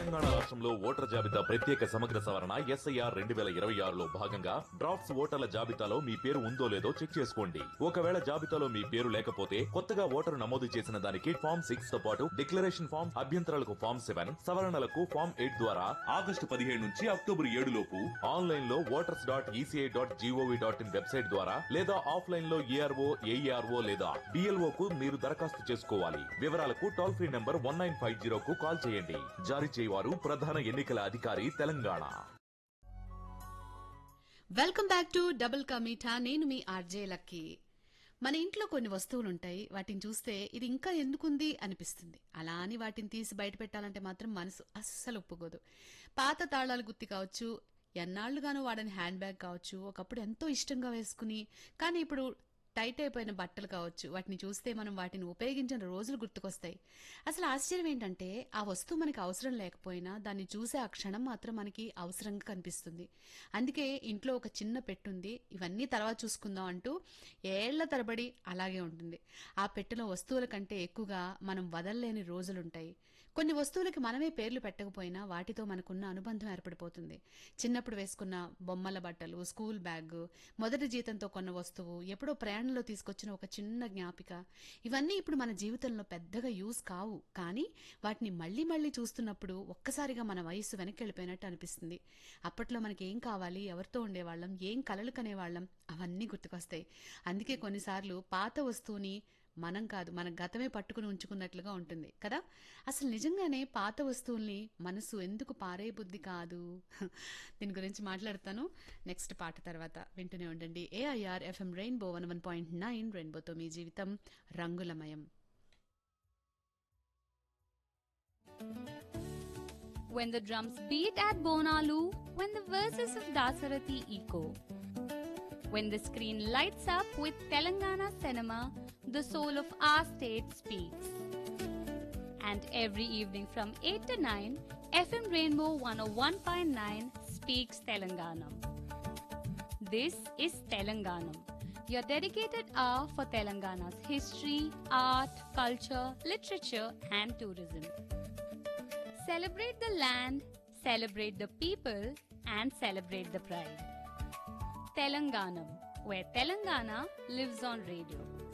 తెలంగాణ రాష్ట్రంలో ఓటర్ జాబితా ప్రత్యేక సమగ్ర సవరణ ఎస్ఐఆర్ రెండు వేల ఇరవై ఆరులో భాగంగా డ్రాఫ్ట్స్ ఓటర్ల జాబితాలో మీ పేరు ఉందో లేదో చెక్ చేసుకోండి ఒకవేళ జాబితాలో మీ పేరు లేకపోతే కొత్తగా ఓటరు నమోదు చేసిన దానికి ఫామ్ సిక్స్ తో పాటు డిక్లరేషన్ ఫామ్ అభ్యంతరాలకు ఫామ్ సెవెన్ సవరణలకు ఫామ్ ఎయిట్ ద్వారా ఆగస్టు పదిహేడు నుంచి అక్టోబర్ ఏడు లోపు ఆన్లైన్ లో voters dot ECI dot G O V dot in website ద్వారా లేదా ఆఫ్లైన్ లో ఏఆర్ఓ ఏఈఆర్ఓ లేదా డిఎల్ఓ కు మీరు దరఖాస్తు చేసుకోవాలి వివరాలకు toll free number one nine five zero కు కాల్ చేయండి జారీ చేయవారు ప్రధాన ఎన్నికల అధికారి Telangana welcome back to double కమీఠా నేను మీ ఆర్జే లక్కీ మన ఇంట్లో కొన్ని వస్తువులు ఉంటాయి వాటిని చూస్తే ఇది ఇంకా ఎందుకుంది అనిపిస్తుంది అలా అని వాటిని తీసి బయట పెట్టాలంటే మాత్రం మనసు అస్సలు ఒప్పుకోదు పాత తాళాలు గుత్తి కావచ్చు ఎన్నాళ్లుగానో వాడని హ్యాండ్ బ్యాగ్ కావచ్చు ఒకప్పుడు ఎంతో ఇష్టంగా వేసుకుని కానీ ఇప్పుడు టైట్ అయిపోయిన బట్టలు కావచ్చు వాటిని చూస్తే మనం వాటిని ఉపయోగించిన రోజులు గుర్తుకొస్తాయి అసలు ఆశ్చర్యం ఏంటంటే ఆ వస్తువు మనకి అవసరం లేకపోయినా దాన్ని చూసే ఆ క్షణం మాత్రం మనకి అవసరంగా కనిపిస్తుంది అందుకే ఇంట్లో ఒక చిన్న పెట్టుంది ఇవన్నీ తర్వాత చూసుకుందాం అంటూ ఏళ్ల తరబడి అలాగే ఉంటుంది ఆ పెట్టెలో వస్తువుల కంటే ఎక్కువగా మనం వదలలేని రోజులుంటాయి కొన్ని వస్తువులకి మనమే పేర్లు పెట్టకపోయినా వాటితో మనకున్న అనుబంధం ఏర్పడిపోతుంది చిన్నప్పుడు వేసుకున్న బొమ్మల బట్టలు స్కూల్ బ్యాగ్ మొదటి జీతంతో కొన్న వస్తువు ఎప్పుడో ప్రయాణంలో తీసుకొచ్చిన ఒక చిన్న జ్ఞాపిక ఇవన్నీ ఇప్పుడు మన జీవితంలో పెద్దగా యూజ్ కావు కానీ వాటిని మళ్ళీ మళ్ళీ చూస్తున్నప్పుడు ఒక్కసారిగా మన వయస్సు వెనక్కి వెళ్ళిపోయినట్టు అనిపిస్తుంది అప్పట్లో మనకి ఏం కావాలి ఎవరితో ఉండేవాళ్ళం ఏం కలలు కనేవాళ్ళం అవన్నీ గుర్తుకొస్తాయి అందుకే కొన్నిసార్లు పాత వస్తువుని మనం కాదు మన గతమే పట్టుకుని ఉంచుకున్నట్లుగా ఉంటుంది కదా అసలు నిజంగానే పాత వస్తువుల్ని మనసు ఎందుకు పారే బుద్ధి కాదు దీని గురించి మాట్లాడతాను నెక్స్ట్ పాట తర్వాత వింటూనే ఉండండి AIR FM rainbow one one point nine రెయిన్బోతో మీ జీవితం రంగులమయం when the drums beat at Bonalu, when the verses of Dasarathi echo, when the screen lights up with Telangana cinema, the soul of our state speaks. And every evening from 8 to 9, FM Rainbow 101.9 speaks Telanganam. This is Telanganam, your dedicated hour for Telangana's history, art, culture, literature, and tourism. Celebrate the land, celebrate the people, and celebrate the pride. Telanganam, where Telangana lives on radio.